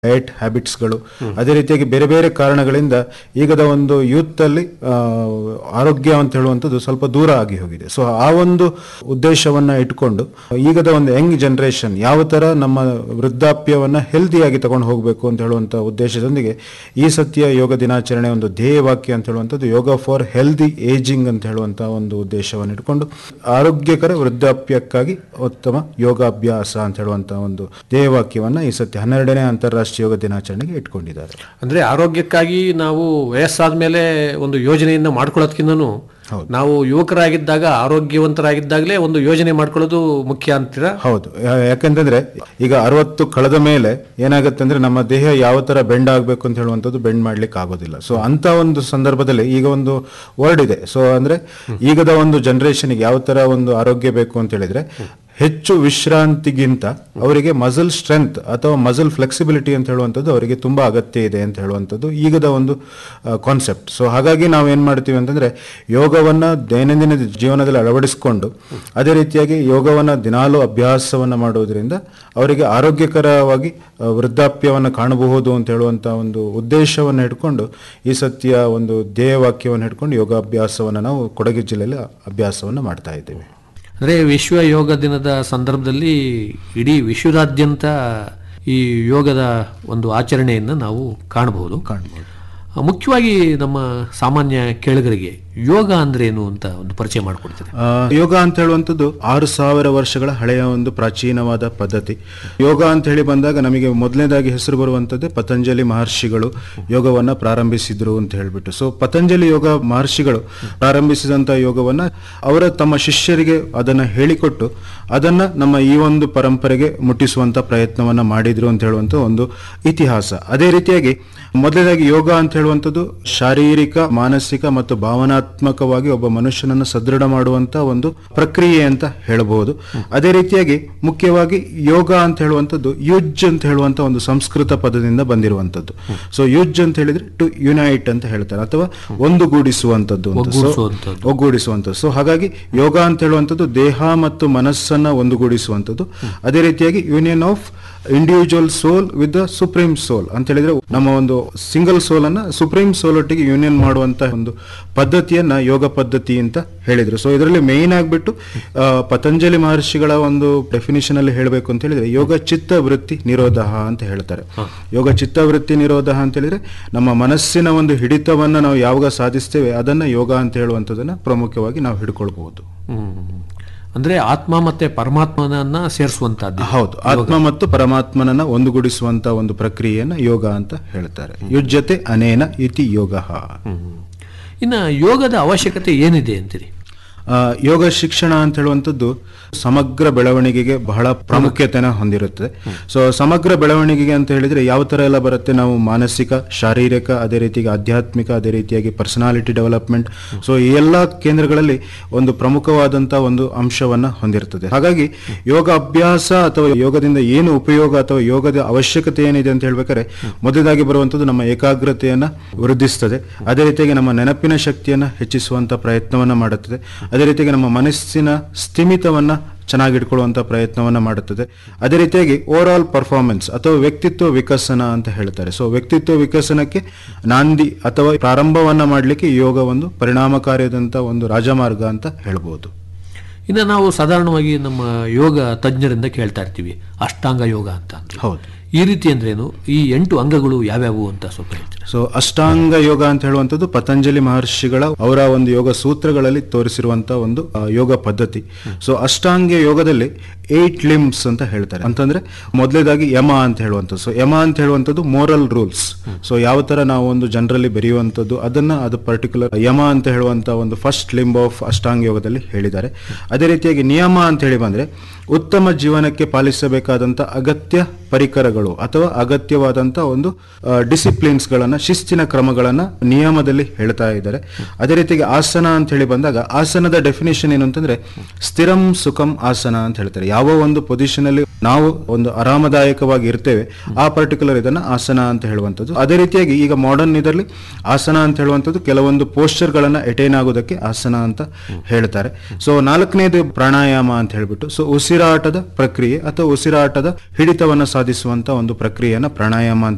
Diet ಹ್ಯಾಬಿಟ್ಸ್ಗಳು ಅದೇ ರೀತಿಯಾಗಿ ಬೇರೆ ಬೇರೆ ಕಾರಣಗಳಿಂದ ಈಗದ ಒಂದು ಯೂತ್ ಅಲ್ಲಿ ಆ, ಆರೋಗ್ಯ ಅಂತ ಹೇಳುವಂಥದ್ದು ಸ್ವಲ್ಪ ದೂರ ಆಗಿ ಹೋಗಿದೆ ಸೊ ಆ ಒಂದು ಉದ್ದೇಶವನ್ನ ಇಟ್ಕೊಂಡು ಈಗದ ಒಂದು ಯಂಗ್ ಜನರೇಷನ್ ಯಾವ ತರ ನಮ್ಮ ವೃದ್ಧಾಪ್ಯವನ್ನ ಹೆಲ್ದಿಯಾಗಿ ತಗೊಂಡು ಹೋಗಬೇಕು ಅಂತ ಹೇಳುವಂತ ಉದ್ದೇಶದೊಂದಿಗೆ ಈ ಸತ್ಯ ಯೋಗ ದಿನಾಚರಣೆ ಒಂದು ಧ್ಯೇಯವಾಕ್ಯ ಅಂತ ಹೇಳುವಂಥದ್ದು ಯೋಗ ಫಾರ್ ಹೆಲ್ದಿ ಏಜಿಂಗ್ ಅಂತ ಹೇಳುವಂತ ಒಂದು ಉದ್ದೇಶವನ್ನು ಇಟ್ಕೊಂಡು ಆರೋಗ್ಯಕರ ವೃದ್ಧಾಪ್ಯಕ್ಕಾಗಿ ಉತ್ತಮ ಯೋಗಾಭ್ಯಾಸ ಅಂತ ಹೇಳುವಂತ ಒಂದು ಧ್ಯೇಯವಾಕ್ಯವನ್ನ ಈ ಸತ್ಯ ಹನ್ನೆರಡನೇ ಅಂತಾರಾಷ್ಟ್ರೀಯ ಯೋಗ ದಿನಾಚರಣೆಗೆ ಇಟ್ಕೊಂಡಿದ್ದಾರೆ ಅಂದ್ರೆ ಆರೋಗ್ಯಕ್ಕಾಗಿ ನಾವು ವಯಸ್ಸಾದ ಮೇಲೆ ಒಂದು ಯೋಜನೆಯನ್ನ ಮಾಡ್ಕೊಳ್ಳೋದ್ಕಿಂತನೂ ನಾವು ಯುವಕರಾಗಿದ್ದಾಗ ಆರೋಗ್ಯವಂತರಾಗಿದ್ದಾಗಲೇ ಒಂದು ಯೋಜನೆ ಮಾಡ್ಕೊಳ್ಳೋದು ಮುಖ್ಯ ಅಂತೀರಾ ಹೌದು ಯಾ- ಯಾಕಂತಂದ್ರೆ ಈಗ ಅರವತ್ತು ಕಳೆದ ಮೇಲೆ ಏನಾಗುತ್ತೆ ಅಂದ್ರೆ ನಮ್ಮ ದೇಹ ಯಾವ ತರ ಬೆಂಡ್ ಆಗ್ಬೇಕು ಅಂತ ಹೇಳುವಂಥದ್ದು ಬೆಂಡ್ ಮಾಡ್ಲಿಕ್ಕೆ ಆಗೋದಿಲ್ಲ ಸೊ ಅಂತ ಒಂದು ಸಂದರ್ಭದಲ್ಲಿ ಈಗ ಒಂದು ವರ್ಡ್ ಇದೆ ಸೊ ಅಂದ್ರೆ ಈಗದ ಒಂದು ಜನರೇಷನ್ಗೆ ಯಾವ ತರ ಒಂದು ಆರೋಗ್ಯ ಬೇಕು ಅಂತ ಹೇಳಿದ್ರೆ ಹೆಚ್ಚು ವಿಶ್ರಾಂತಿಗಿಂತ ಅವರಿಗೆ ಮಸಲ್ ಸ್ಟ್ರೆಂತ್ ಅಥವಾ ಮಸಲ್ ಫ್ಲೆಕ್ಸಿಬಿಲಿಟಿ ಅಂತ ಹೇಳುವಂಥದ್ದು ಅವರಿಗೆ ತುಂಬಾ ಅಗತ್ಯ ಇದೆ ಅಂತ ಹೇಳುವಂಥದ್ದು ಈಗದ ಒಂದು ಕಾನ್ಸೆಪ್ಟ್ ಸೊ ಹಾಗಾಗಿ ನಾವು ಏನ್ ಮಾಡ್ತೀವಿ ಅಂತಂದ್ರೆ ಯೋಗವನ್ನ ದೈನಂದಿನ ಜೀವನದಲ್ಲಿ ಅಳವಡಿಸಿಕೊಂಡು ಅದೇ ರೀತಿಯಾಗಿ ಯೋಗವನ್ನ ದಿನಾಲು ಅಭ್ಯಾಸವನ್ನ ಮಾಡೋದ್ರಿಂದ ಅವರಿಗೆ ಆರೋಗ್ಯಕರವಾಗಿ ಆ, ವೃದ್ಧಾಪ್ಯವನ್ನ ಕಾಣಬಹುದು ಅಂತ ಹೇಳುವಂತ ಒಂದು ಉದ್ದೇಶವನ್ನು ಇಟ್ಕೊಂಡು ಈ ಸತ್ಯ ಒಂದು ಧ್ಯೇಯವಾಕ್ಯವನ್ನು ಇಟ್ಕೊಂಡು ಯೋಗಾಭ್ಯಾಸವನ್ನ ನಾವು ಕೊಡಗು ಜಿಲ್ಲೆಯಲ್ಲಿ ಅಭ್ಯಾಸವನ್ನ ಮಾಡ್ತಾ ಇದ್ದೇವೆ ಅಂದ್ರೆ ವಿಶ್ವ ಯೋಗ ದಿನದ ಸಂದರ್ಭದಲ್ಲಿ ಇಡೀ ವಿಶ್ವದಾದ್ಯಂತ ಈ ಯೋಗದ ಒಂದು ಆಚರಣೆಯನ್ನು ನಾವು ಕಾಣಬಹುದು ಕಾಣ್ಬೋದು ಆ, ಮುಖ್ಯವಾಗಿ ನಮ್ಮ ಸಾಮಾನ್ಯ ಕೇಳುಗರಿಗೆ ಯೋಗ ಅಂದ್ರೆ ಏನು ಅಂತ ಒಂದು ಪರಿಚಯ ಮಾಡಿಕೊಡ್ತೀರಿ ಆ, ಯೋಗ ಅಂತ ಹೇಳುವಂಥದ್ದು ಆರು ಸಾವಿರ ವರ್ಷಗಳ ಹಳೆಯ ಒಂದು ಪ್ರಾಚೀನವಾದ ಪದ್ಧತಿ ಯೋಗ ಅಂತ ಹೇಳಿ ಬಂದಾಗ ನಮಗೆ ಮೊದಲನೇದಾಗಿ ಹೆಸರು ಬರುವಂಥದ್ದೇ ಪತಂಜಲಿ ಮಹರ್ಷಿಗಳು ಯೋಗವನ್ನ ಪ್ರಾರಂಭಿಸಿದ್ರು ಅಂತ ಹೇಳ್ಬಿಟ್ಟು ಸೊ ಪತಂಜಲಿ ಯೋಗ ಮಹರ್ಷಿಗಳು ಪ್ರಾರಂಭಿಸಿದಂತ ಯೋಗವನ್ನ ಅವರ ತಮ್ಮ ಶಿಷ್ಯರಿಗೆ ಅದನ್ನ ಹೇಳಿಕೊಟ್ಟು ಅದನ್ನ ನಮ್ಮ ಈ ಒಂದು ಪರಂಪರೆಗೆ ಮುಟ್ಟಿಸುವಂತ ಪ್ರಯತ್ನವನ್ನ ಮಾಡಿದ್ರು ಅಂತ ಹೇಳುವಂತ ಒಂದು ಇತಿಹಾಸ ಅದೇ ರೀತಿಯಾಗಿ ಮೊದಲನೇದಾಗಿ ಯೋಗ ಅಂತ ಹೇಳುವಂಥದ್ದು ಶಾರೀರಿಕ ಮಾನಸಿಕ ಮತ್ತು ಭಾವನಾತ್ಮಕವಾಗಿ ಒಬ್ಬ ಮನುಷ್ಯನನ್ನು ಸದೃಢ ಮಾಡುವಂತ ಒಂದು ಪ್ರಕ್ರಿಯೆ ಅಂತ ಹೇಳಬಹುದು ಅದೇ ರೀತಿಯಾಗಿ ಮುಖ್ಯವಾಗಿ ಯೋಗ ಅಂತ ಹೇಳುವಂಥದ್ದು ಯುಜ್ ಅಂತ ಹೇಳುವಂತ ಒಂದು ಸಂಸ್ಕೃತ ಪದದಿಂದ ಬಂದಿರುವಂತದ್ದು ಸೊ ಯುಜ್ ಅಂತ ಹೇಳಿದ್ರೆ ಟು ಯುನೈಟ್ ಅಂತ ಹೇಳ್ತಾರೆ ಅಥವಾ ಒಂದುಗೂಡಿಸುವಂತದ್ದು ಅಂತ So, ಒಗ್ಗೂಡಿಸುವಂಥದ್ದು. ಒಗ್ಗೂಡಿಸುವಂಥದ್ದು ಸೊ ಹಾಗಾಗಿ ಯೋಗ ಅಂತ ಹೇಳುವಂಥದ್ದು ದೇಹ ಮತ್ತು ಮನಸ್ಸನ್ನ ಒಂದುಗೂಡಿಸುವಂಥದ್ದು ಅದೇ ರೀತಿಯಾಗಿ union of individual soul with the supreme soul ಅಂತ ಹೇಳಿದ್ರೆ ನಮ್ಮ ಒಂದು ಸಿಂಗಲ್ ಸೋಲ್ ಅನ್ನ ಸುಪ್ರೀಂ ಸೋಲ್ ಒಟ್ಟಿಗೆ ಯೂನಿಯನ್ ಮಾಡುವಂತ ಒಂದು ಪದ್ಧತಿಯನ್ನ ಯೋಗ ಪದ್ಧತಿ ಅಂತ ಹೇಳಿದ್ರು ಸೊ ಇದರಲ್ಲಿ ಮೇನ್ ಆಗ್ಬಿಟ್ಟು ಆ, ಪತಂಜಲಿ ಮಹರ್ಷಿಗಳ ಒಂದು ಡೆಫಿನಿಷನ್ ಅಲ್ಲಿ ಹೇಳಬೇಕು ಅಂತ ಹೇಳಿದ್ರೆ ಯೋಗ ಚಿತ್ತ ವೃತ್ತಿ ನಿರೋಧ ಅಂತ ಹೇಳ್ತಾರೆ ಯೋಗ ಚಿತ್ತ ವೃತ್ತಿ ನಿರೋಧ ಅಂತ ಹೇಳಿದ್ರೆ ನಮ್ಮ ಮನಸ್ಸಿನ ಒಂದು ಹಿಡಿತವನ್ನ ನಾವು ಯಾವಾಗ ಸಾಧಿಸ್ತೇವೆ ಅದನ್ನ ಯೋಗ ಅಂತ ಹೇಳುವಂಥದ್ದನ್ನ ಪ್ರಮುಖವಾಗಿ ನಾವು ಹಿಡ್ಕೊಳ್ಬಹುದು ಹ್ಮ್. ಅಂದ್ರೆ ಆತ್ಮ ಮತ್ತೆ ಪರಮಾತ್ಮನನ್ನ ಸೇರಿಸುವಂತಹದ್ದು ಹೌದು ಆತ್ಮ ಮತ್ತು ಪರಮಾತ್ಮನನ್ನ ಒಂದುಗೂಡಿಸುವಂತ ಒಂದು ಪ್ರಕ್ರಿಯೆಯನ್ನ ಯೋಗ ಅಂತ ಹೇಳ್ತಾರೆ ಯುಜ್ಯತೆ ಅನೇನ ಇತಿ ಯೋಗ ಇನ್ನ ಯೋಗದ ಅವಶ್ಯಕತೆ ಏನಿದೆ ಅಂತೀರಿ ಆ, ಯೋಗ ಶಿಕ್ಷಣ ಅಂತ ಹೇಳುವಂಥದ್ದು ಸಮಗ್ರ ಬೆಳವಣಿಗೆಗೆ ಬಹಳ ಪ್ರಾಮುಖ್ಯತೆನ ಹೊಂದಿರುತ್ತೆ ಸೊ ಸಮಗ್ರ ಬೆಳವಣಿಗೆಗೆ ಅಂತ ಹೇಳಿದ್ರೆ ಯಾವ ತರ ಎಲ್ಲ ಬರುತ್ತೆ ನಾವು ಮಾನಸಿಕ ಶಾರೀರಿಕ ಅದೇ ರೀತಿಯಾಗಿ ಆಧ್ಯಾತ್ಮಿಕ ಅದೇ ರೀತಿಯಾಗಿ ಪರ್ಸನಾಲಿಟಿ ಡೆವಲಪ್ಮೆಂಟ್ ಸೊ ಈ ಎಲ್ಲ ಕೇಂದ್ರಗಳಲ್ಲಿ ಒಂದು ಪ್ರಮುಖವಾದಂತಹ ಒಂದು ಅಂಶವನ್ನ ಹೊಂದಿರ್ತದೆ ಹಾಗಾಗಿ ಯೋಗ ಅಭ್ಯಾಸ ಅಥವಾ ಯೋಗದಿಂದ ಏನು ಉಪಯೋಗ ಅಥವಾ ಯೋಗದ ಅವಶ್ಯಕತೆ ಏನಿದೆ ಅಂತ ಹೇಳ್ಬೇಕಾದ್ರೆ ಮೊದಲಾಗಿ ಬರುವಂಥದ್ದು ನಮ್ಮ ಏಕಾಗ್ರತೆಯನ್ನ ವೃದ್ಧಿಸ್ತದೆ ಅದೇ ರೀತಿಯಾಗಿ ನಮ್ಮ ನೆನಪಿನ ಶಕ್ತಿಯನ್ನ ಹೆಚ್ಚಿಸುವಂತ ಪ್ರಯತ್ನವನ್ನ ಮಾಡುತ್ತದೆ ಅದೇ ರೀತಿಯಾಗಿ ನಮ್ಮ ಮನಸ್ಸಿನ ಸ್ಥಿಮಿತವನ್ನ ಚೆನ್ನಾಗಿಟ್ಕೊಳ್ಳುವಂತ ಪ್ರಯತ್ನವನ್ನ ಮಾಡುತ್ತದೆ ಅದೇ ರೀತಿಯಾಗಿ ಓವರ್ ಆಲ್ ಪರ್ಫಾರ್ಮೆನ್ಸ್ ಅಥವಾ ವ್ಯಕ್ತಿತ್ವ ವಿಕಸನ ಅಂತ ಹೇಳ್ತಾರೆ ಸೊ ವ್ಯಕ್ತಿತ್ವ ವಿಕಸನಕ್ಕೆ ನಾಂದಿ ಅಥವಾ ಪ್ರಾರಂಭವನ್ನ ಮಾಡಲಿಕ್ಕೆ ಯೋಗ ಒಂದು ಪರಿಣಾಮಕಾರಿಯಾದಂತ ಒಂದು ರಾಜಮಾರ್ಗ ಅಂತ ಹೇಳ್ಬೋದು ಇನ್ನು ನಾವು ಸಾಧಾರಣವಾಗಿ ನಮ್ಮ ಯೋಗ ತಜ್ಞರಿಂದ ಕೇಳ್ತಾ ಇರ್ತೀವಿ ಅಷ್ಟಾಂಗ ಯೋಗ ಅಂತ ಅಂತೀವಿ. ಹೌದು ಈ ರೀತಿ ಅಂದ್ರೇನು ಈ ಎಂಟು ಅಂಗಗಳು ಯಾವ್ಯಾವು ಅಂತ ಸ್ವಲ್ಪ ಹೇಳ್ತೀರಾ ಸೊ ಅಷ್ಟಾಂಗ ಯೋಗ ಅಂತ ಹೇಳುವಂಥದ್ದು ಪತಂಜಲಿ ಮಹರ್ಷಿಗಳ ಅವರ ಒಂದು ಯೋಗ ಸೂತ್ರಗಳಲ್ಲಿ ತೋರಿಸಿರುವಂತ ಒಂದು ಆ, ಯೋಗ ಪದ್ಧತಿ ಸೊ ಅಷ್ಟಾಂಗ ಯೋಗದಲ್ಲಿ ಏಟ್ ಲಿಮ್ಸ್ ಅಂತ ಹೇಳ್ತಾರೆ ಅಂತಂದ್ರೆ ಮೊದಲೇದಾಗಿ ಯಮ ಅಂತ ಹೇಳುವಂಥದ್ದು ಸೊ ಯಮ ಅಂತ ಹೇಳುವಂಥದ್ದು ಮೋರಲ್ ರೂಲ್ಸ್ ಸೊ ಯಾವ ತರ ನಾವು ಒಂದು ಜನರಲ್ಲಿ ಬೆರೆಯುವಂಥದ್ದು ಅದನ್ನ ಅದು ಪರ್ಟಿಕ್ಯುಲರ್ ಯಮ ಅಂತ ಹೇಳುವಂತ ಒಂದು ಫಸ್ಟ್ ಲಿಂಬ್ ಆಫ್ ಅಷ್ಟಾಂಗ ಯೋಗದಲ್ಲಿ ಹೇಳಿದ್ದಾರೆ ಅದೇ ರೀತಿಯಾಗಿ ನಿಯಮ ಅಂತ ಹೇಳಿ ಬಂದ್ರೆ ಉತ್ತಮ ಜೀವನಕ್ಕೆ ಪಾಲಿಸಬೇಕಾದಂತ ಅಗತ್ಯ ಪರಿಕರಗಳು ಅಥವಾ ಅಗತ್ಯವಾದಂತ ಒಂದು ಡಿಸಿಪ್ಲಿನ್ಸ್ ಗಳನ್ನ ಶಿಸ್ತಿನ ಕ್ರಮಗಳನ್ನ ನಿಯಮದಲ್ಲಿ ಹೇಳ್ತಾ ಇದ್ದಾರೆ ಅದೇ ರೀತಿಯಾಗಿ ಆಸನ ಅಂತ ಹೇಳಿ ಬಂದಾಗ ಆಸನದ ಡೆಫಿನೇಷನ್ ಏನು ಅಂತಂದ್ರೆ ಸ್ಥಿರಂ ಸುಖಂ ಆಸನ ಅಂತ ಹೇಳ್ತಾರೆ ಯಾವ ಒಂದು ಪೊಸಿಷನ್ ಅಲ್ಲಿ ನಾವು ಒಂದು ಆರಾಮದಾಯಕವಾಗಿ ಇರ್ತೇವೆ ಆ ಪರ್ಟಿಕ್ಯುಲರ್ ಇದನ್ನ ಆಸನ ಅಂತ ಹೇಳುವಂಥದ್ದು ಅದೇ ರೀತಿಯಾಗಿ ಈಗ ಮಾಡರ್ನ್ ಇದರಲ್ಲಿ ಆಸನ ಅಂತ ಹೇಳುವಂಥದ್ದು ಕೆಲವೊಂದು ಪೋಸ್ಚರ್ ಗಳನ್ನ ಎಟೈನ್ ಆಗೋದಕ್ಕೆ ಆಸನ ಅಂತ ಹೇಳ್ತಾರೆ ಸೊ ನಾಲ್ಕನೇದು ಪ್ರಾಣಾಯಾಮ ಅಂತ ಹೇಳ್ಬಿಟ್ಟು ಸೊ ಉಸಿರಾಟದ ಪ್ರಕ್ರಿಯೆ ಅಥವಾ ಉಸಿರಾಟದ ಹಿಡಿತವನ್ನ ಸಾಧಿಸುವಂತ ಒಂದು ಪ್ರಕ್ರಿಯೆಯನ್ನ ಪ್ರಾಣಾಯಾಮ ಅಂತ